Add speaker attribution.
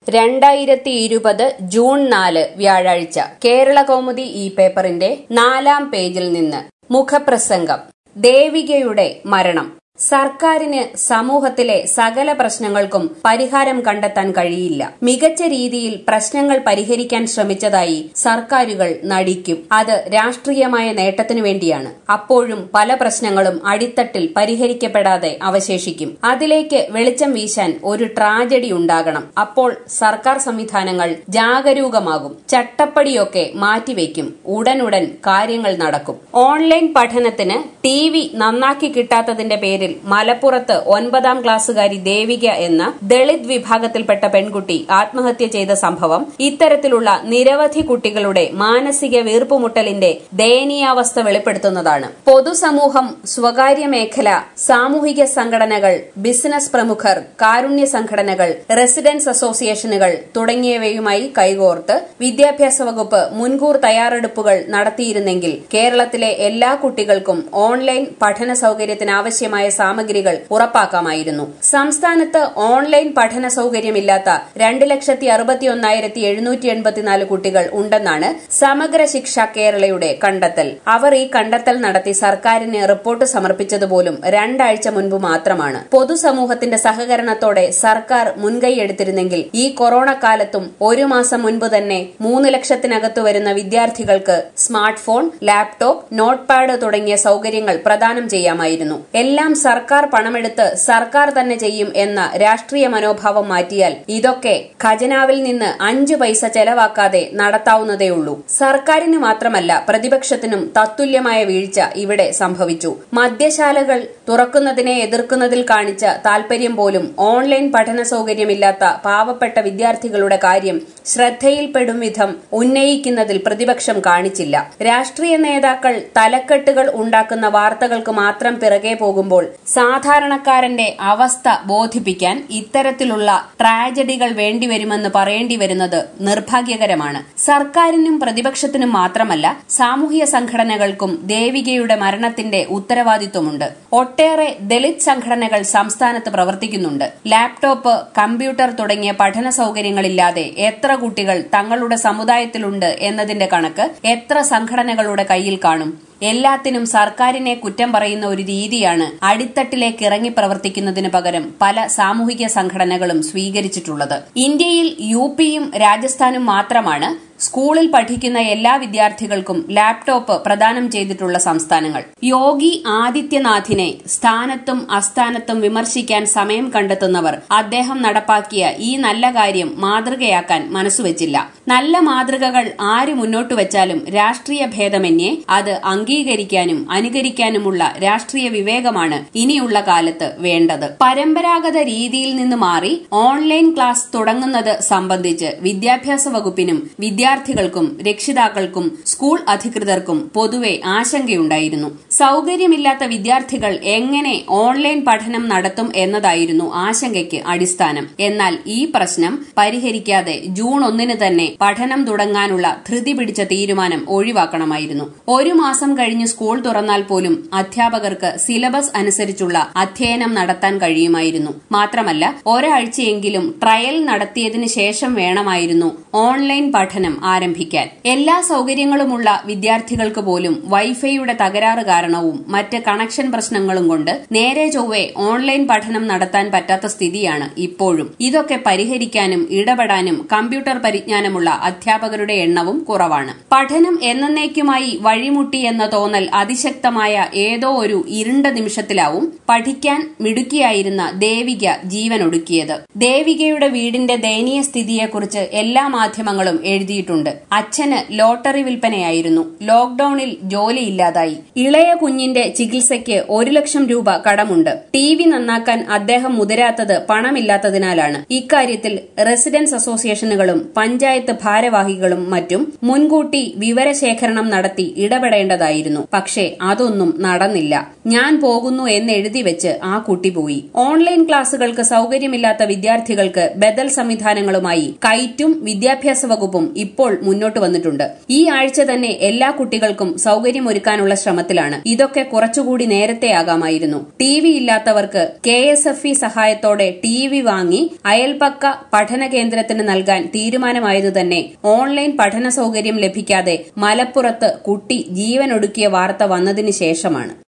Speaker 1: രണ്ടായിരത്തി ഇരുപത് ജൂൺ നാല് വ്യാഴാഴ്ച കേരള കൗമുദി ഈ പേപ്പറിന്റെ നാലാം പേജിൽ നിന്ന് മുഖപ്രസംഗം ദേവികയുടെ മരണം സർക്കാരിന് സമൂഹത്തിലെ സകല പ്രശ്നങ്ങൾക്കും പരിഹാരം കണ്ടെത്താൻ കഴിയില്ല മികച്ച രീതിയിൽ പ്രശ്നങ്ങൾ പരിഹരിക്കാൻ ശ്രമിച്ചതായി സർക്കാരുകൾ നടിക്കും അത് രാഷ്ട്രീയമായ നേട്ടത്തിനു വേണ്ടിയാണ് അപ്പോഴും പല പ്രശ്നങ്ങളും അടിത്തട്ടിൽ പരിഹരിക്കപ്പെടാതെ അവശേഷിക്കും അതിലേക്ക് വെളിച്ചം വീശാൻ ഒരു ട്രാജഡി ഉണ്ടാകണം അപ്പോൾ സർക്കാർ സംവിധാനങ്ങൾ ജാഗരൂകമാകും ചട്ടപ്പടിയൊക്കെ മാറ്റിവെക്കും ഉടനുടൻ കാര്യങ്ങൾ നടക്കും ഓൺലൈൻ പഠനത്തിന് ടി വി നന്നാക്കി കിട്ടാത്തതിന്റെ പേരിൽ മലപ്പുറത്ത് ഒൻപതാം ക്ലാസ്സുകാരി ദേവിക എന്ന ദളിത് വിഭാഗത്തിൽപ്പെട്ട പെൺകുട്ടി ആത്മഹത്യ ചെയ്ത സംഭവം ഇത്തരത്തിലുള്ള നിരവധി കുട്ടികളുടെ മാനസിക വീർപ്പുമുട്ടലിന്റെ ദയനീയാവസ്ഥ വെളിപ്പെടുത്തുന്നതാണ് പൊതുസമൂഹം സ്വകാര്യ മേഖല സാമൂഹിക സംഘടനകൾ ബിസിനസ് പ്രമുഖർ കാരുണ്യ സംഘടനകൾ റെസിഡൻസ് അസോസിയേഷനുകൾ തുടങ്ങിയവയുമായി കൈകോർത്ത് വിദ്യാഭ്യാസ വകുപ്പ് മുൻകൂർ തയ്യാറെടുപ്പുകൾ നടത്തിയിരുന്നെങ്കിൽ കേരളത്തിലെ എല്ലാ കുട്ടികൾക്കും ഓൺലൈൻ പഠന സൌകര്യത്തിനാവശ്യമായ സാമഗ്രികൾ ഉറപ്പാക്കാമായിരുന്നു സംസ്ഥാനത്ത് ഓൺലൈൻ പഠന സൌകര്യമില്ലാത്ത രണ്ട് ലക്ഷത്തി അറുപത്തിയൊന്നായിരത്തി എഴുന്നൂറ്റി എൺപത്തിനാല് കുട്ടികൾ ഉണ്ടെന്നാണ് സമഗ്ര ശിക്ഷ കേരളയുടെ കണ്ടെത്തൽ അവർ ഈ കണ്ടെത്തൽ നടത്തി സർക്കാരിന് റിപ്പോർട്ട് സമർപ്പിച്ചതുപോലും രണ്ടാഴ്ച മുൻപ് മാത്രമാണ് പൊതുസമൂഹത്തിന്റെ സഹകരണത്തോടെ സർക്കാർ മുൻകൈയെടുത്തിരുന്നെങ്കിൽ ഈ കൊറോണ കാലത്തും ഒരു മാസം മുൻപ് തന്നെ മൂന്ന് ലക്ഷത്തിനകത്ത് വരുന്ന വിദ്യാർത്ഥികൾക്ക് smartphone laptop notepad തുടങ്ങിയ സൌകര്യങ്ങൾ പ്രദാനം ചെയ്യാമായിരുന്നു എല്ലാം സർക്കാർ പണമെടുത്ത് സർക്കാർ തന്നെ ചെയ്യും എന്ന രാഷ്ട്രീയ മനോഭാവം മാറ്റിയാൽ ഇതൊക്കെ ഖജനാവിൽ നിന്ന് അഞ്ചു പൈസ ചെലവാക്കാതെ നടത്താവുന്നതേയുള്ളൂ സർക്കാരിന് മാത്രമല്ല പ്രതിപക്ഷത്തിനും തത്തുല്യമായ വീഴ്ച ഇവിടെ സംഭവിച്ചു മദ്യശാലകൾ തുറക്കുന്നതിനെ എതിർക്കുന്നതിൽ കാണിച്ച താൽപര്യം പോലും ഓൺലൈൻ പഠന സൌകര്യമില്ലാത്ത പാവപ്പെട്ട വിദ്യാർത്ഥികളുടെ കാര്യം ശ്രദ്ധയിൽപ്പെടും വിധം ഉന്നയിക്കുന്നതിൽ പ്രതിപക്ഷം കാണിച്ചില്ല രാഷ്ട്രീയ നേതാക്കൾ തലക്കെട്ടുകൾ ഉണ്ടാക്കുന്ന വാർത്തകൾക്ക് മാത്രം പിറകെ പോകുമ്പോൾ സാധാരണക്കാരന്റെ അവസ്ഥ ബോധിപ്പിക്കാൻ ഇത്തരത്തിലുള്ള ട്രാജഡികൾ വേണ്ടിവരുമെന്ന് പറയേണ്ടി വരുന്നത് നിർഭാഗ്യകരമാണ് സർക്കാരിനും പ്രതിപക്ഷത്തിനും മാത്രമല്ല സാമൂഹ്യ സംഘടനകൾക്കും ദേവികയുടെ മരണത്തിന്റെ ഉത്തരവാദിത്വമുണ്ട് ഒട്ടേറെ ദളിത് സംഘടനകൾ സംസ്ഥാനത്ത് പ്രവർത്തിക്കുന്നുണ്ട് ലാപ്ടോപ്പ് കമ്പ്യൂട്ടർ തുടങ്ങിയ പഠന സൌകര്യങ്ങളില്ലാതെ എത്ര കുട്ടികൾ തങ്ങളുടെ സമുദായത്തിലുണ്ട് എന്നതിന്റെ കണക്ക് എത്ര സംഘടനകളുടെ കയ്യിൽ കാണും എല്ലാത്തിനും സർക്കാരിനെ കുറ്റം പറയുന്ന ഒരു രീതിയാണ് അടിത്തട്ടിലേക്ക് ഇറങ്ങി പ്രവർത്തിക്കുന്നതിന് പകരം പല സാമൂഹിക സംഘടനകളും സ്വീകരിച്ചിട്ടുള്ളത് ഇന്ത്യയിൽ യു പിയും രാജസ്ഥാനും മാത്രമാണ് സ്കൂളിൽ പഠിക്കുന്ന എല്ലാ വിദ്യാർത്ഥികൾക്കും ലാപ്ടോപ്പ് പ്രദാനം ചെയ്തിട്ടുള്ള സംസ്ഥാനങ്ങൾ യോഗി ആദിത്യനാഥിനെ സ്ഥാനത്തും അസ്ഥാനത്തും വിമർശിക്കാൻ സമയം കണ്ടെത്തുന്നവർ അദ്ദേഹം നടപ്പാക്കിയ ഈ നല്ല കാര്യം മാതൃകയാക്കാൻ മനസ്സുവെച്ചില്ല നല്ല മാതൃകകൾ ആര് മുന്നോട്ട് വെച്ചാലും രാഷ്ട്രീയ ഭേദമന്യേ അത് അംഗീകരിക്കാനും അനുകരിക്കാനുമുള്ള രാഷ്ട്രീയ വിവേകമാണ് ഇനിയുള്ള കാലത്ത് വേണ്ടത് പരമ്പരാഗത രീതിയിൽ നിന്ന് മാറി ഓൺലൈൻ ക്ലാസ് തുടങ്ങുന്നത് സംബന്ധിച്ച് വിദ്യാഭ്യാസ വകുപ്പിനും വിദ്യാർത്ഥികൾക്കും രക്ഷിതാക്കൾക്കും സ്കൂൾ അധികൃതർക്കും പൊതുവെ ആശങ്കയുണ്ടായിരുന്നു സൌകര്യമില്ലാത്ത വിദ്യാർത്ഥികൾ എങ്ങനെ ഓൺലൈൻ പഠനം നടത്തും എന്നതായിരുന്നു ആശങ്കയ്ക്ക് അടിസ്ഥാനം എന്നാൽ ഈ പ്രശ്നം പരിഹരിക്കാതെ ജൂൺ ഒന്നിന് തന്നെ പഠനം തുടങ്ങാനുള്ള ധൃതി പിടിച്ച തീരുമാനം ഒഴിവാക്കണമായിരുന്നു ഒരു മാസം കഴിഞ്ഞ് സ്കൂൾ തുറന്നാൽ പോലും അധ്യാപകർക്ക് സിലബസ് അനുസരിച്ചുള്ള അധ്യയനം നടത്താൻ കഴിയുമായിരുന്നു മാത്രമല്ല ഒരാഴ്ചയെങ്കിലും ട്രയൽ നടത്തിയതിനു ശേഷം വേണമായിരുന്നു ഓൺലൈൻ പഠനം ആരംഭിക്കാൻ എല്ലാ സൌകര്യങ്ങളുമുള്ള വിദ്യാർത്ഥികൾക്ക് പോലും വൈഫൈയുടെ തകരാറ് കാരണവും മറ്റ് കണക്ഷൻ പ്രശ്നങ്ങളും കൊണ്ട് നേരെ ചൊവ്വെ ഓൺലൈൻ പഠനം നടത്താൻ പറ്റാത്ത സ്ഥിതിയാണ് ഇപ്പോഴും ഇതൊക്കെ പരിഹരിക്കാനും ഇടപെടാനും കമ്പ്യൂട്ടർ പരിജ്ഞാനമുള്ള അധ്യാപകരുടെ എണ്ണവും കുറവാണ് പഠനം എന്നേക്കുമായി വഴിമുട്ടി എന്ന തോന്നൽ അതിശക്തമായ ഏതോ ഒരു ഇരുണ്ട നിമിഷത്തിലാവും പഠിക്കാൻ മിടുക്കിയായിരുന്ന ദേവിക ജീവനൊടുക്കിയത് ദേവികയുടെ വീടിന്റെ ദയനീയ സ്ഥിതിയെക്കുറിച്ച് എല്ലാ മാധ്യമങ്ങളും എഴുതിയിട്ടുണ്ട് അച്ഛന് ലോട്ടറി വിൽപ്പനയായിരുന്നു ലോക്ഡൌണിൽ ജോലിയില്ലാതായി ഇളയ കുഞ്ഞിന്റെ ചികിത്സയ്ക്ക് ഒരു ലക്ഷം രൂപ കടമുണ്ട് ടി വി നന്നാക്കാൻ അദ്ദേഹം മുതിരാത്തത് പണമില്ലാത്തതിനാലാണ് ഇക്കാര്യത്തിൽ റെസിഡൻസ് അസോസിയേഷനുകളും പഞ്ചായത്ത് ഭാരവാഹികളും മറ്റും മുൻകൂട്ടി വിവരശേഖരണം നടത്തി ഇടപെടേണ്ടതായിരുന്നു പക്ഷേ അതൊന്നും നടന്നില്ല ഞാൻ പോകുന്നു എന്ന് എഴുതി വെച്ച് ആ കുട്ടി പോയി ഓൺലൈൻ ക്ലാസുകൾക്ക് സൌകര്യമില്ലാത്ത വിദ്യാർത്ഥികൾക്ക് ബദൽ സംവിധാനങ്ങളുമായി കൈറ്റും വിദ്യാഭ്യാസ വകുപ്പും ഇപ്പോൾ ഇപ്പോൾ മുന്നോട്ട് വന്നിട്ടുണ്ട് ഈ ആഴ്ച തന്നെ എല്ലാ കുട്ടികൾക്കും സൌകര്യമൊരുക്കാനുള്ള ശ്രമത്തിലാണ് ഇതൊക്കെ കുറച്ചുകൂടി നേരത്തെയാകാമായിരുന്നു ടി വി ഇല്ലാത്തവർക്ക് കെ എസ് എഫ് ഇ സഹായത്തോടെ ടി വി വാങ്ങി അയൽപക്ക പഠന കേന്ദ്രത്തിന് നൽകാൻ തീരുമാനമായതു തന്നെ ഓൺലൈൻ പഠന സൌകര്യം ലഭിക്കാതെ മലപ്പുറത്ത് കുട്ടി ജീവനൊടുക്കിയ വാർത്ത വന്നതിന് ശേഷമാണ്